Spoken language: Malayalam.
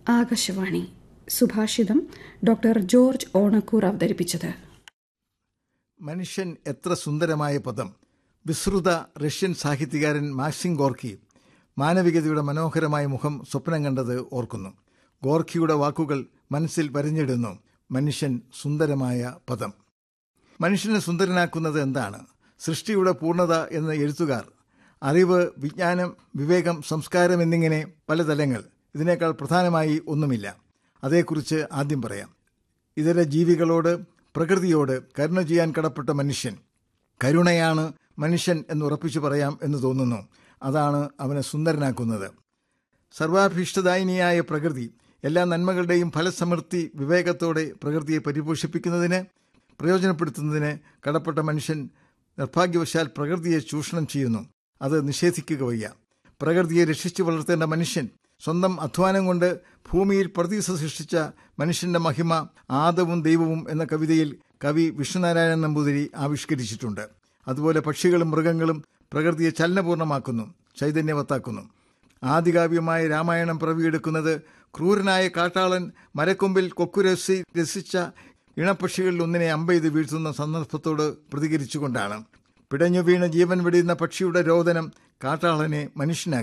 ആകാശവാണി സുഭാഷിതം ഡോക്ടർ ജോർജ് ഓണക്കൂർ അവതരിപ്പിച്ചത് മനുഷ്യൻ എത്ര സുന്ദരമായ പദം വിസ്തൃത റഷ്യൻ സാഹിത്യകാരൻ മാക്സിം ഗോർക്കി മാനവികതയുടെ മനോഹരമായ മുഖം സ്വപ്നം കണ്ടത് ഓർക്കുന്നു ഗോർക്കിയുടെ വാക്കുകൾ മനസ്സിൽ വരഞ്ഞിടുന്നു മനുഷ്യൻ സുന്ദരമായ പദം മനുഷ്യനെ സുന്ദരനാക്കുന്നത് എന്താണ് സൃഷ്ടിയുടെ പൂർണ്ണത എന്ന എഴുത്തുകാർ അറിവ് വിജ്ഞാനം വിവേകം സംസ്കാരം എന്നിങ്ങനെ പല തലങ്ങൾ ഇതിനേക്കാൾ പ്രധാനമായി ഒന്നുമില്ല അതേക്കുറിച്ച് ആദ്യം പറയാം ഇതര ജീവികളോട് പ്രകൃതിയോട് കരുണ ചെയ്യാൻ കടപ്പെട്ട മനുഷ്യൻ കരുണയാണ് മനുഷ്യൻ എന്ന് ഉറപ്പിച്ചു പറയാം എന്ന് തോന്നുന്നു അതാണ് അവനെ സുന്ദരനാക്കുന്നത് സർവാഭീഷ്ടദായിനിയായ പ്രകൃതി എല്ലാ നന്മകളുടെയും ഫലസമൃദ്ധി വിവേകത്തോടെ പ്രകൃതിയെ പരിപോഷിപ്പിക്കുന്നതിന് പ്രയോജനപ്പെടുത്തുന്നതിന് കടപ്പെട്ട മനുഷ്യൻ നിർഭാഗ്യവശാൽ പ്രകൃതിയെ ചൂഷണം ചെയ്യുന്നു അത് നിഷേധിക്കുക വയ്യ പ്രകൃതിയെ രക്ഷിച്ചു വളർത്തേണ്ട മനുഷ്യൻ സ്വന്തം അധ്വാനം കൊണ്ട് ഭൂമിയിൽ പ്രതീസ സൃഷ്ടിച്ച മനുഷ്യന്റെ മഹിമ ആദവും ദൈവവും എന്ന കവിതയിൽ കവി വിഷ്ണുനാരായണൻ നമ്പൂതിരി ആവിഷ്കരിച്ചിട്ടുണ്ട് അതുപോലെ പക്ഷികളും മൃഗങ്ങളും പ്രകൃതിയെ ചലനപൂർണ്ണമാക്കുന്നു ചൈതന്യവത്താക്കുന്നു ആദികാവ്യമായ രാമായണം പിറവിയെടുക്കുന്നത് ക്രൂരനായ കാട്ടാളൻ മരക്കൊമ്പിൽ കൊക്കുരസി രസിച്ച ഇണപ്പക്ഷികളിൽ ഒന്നിനെ അമ്പെയ്ത് വീഴ്ത്തുന്ന സന്ദർഭത്തോട് പ്രതികരിച്ചുകൊണ്ടാണ് പിടഞ്ഞു വീണ് ജീവൻ വെടിയുന്ന പക്ഷിയുടെ രോദനം കാട്ടാളനെ മനുഷ്യനാക്കി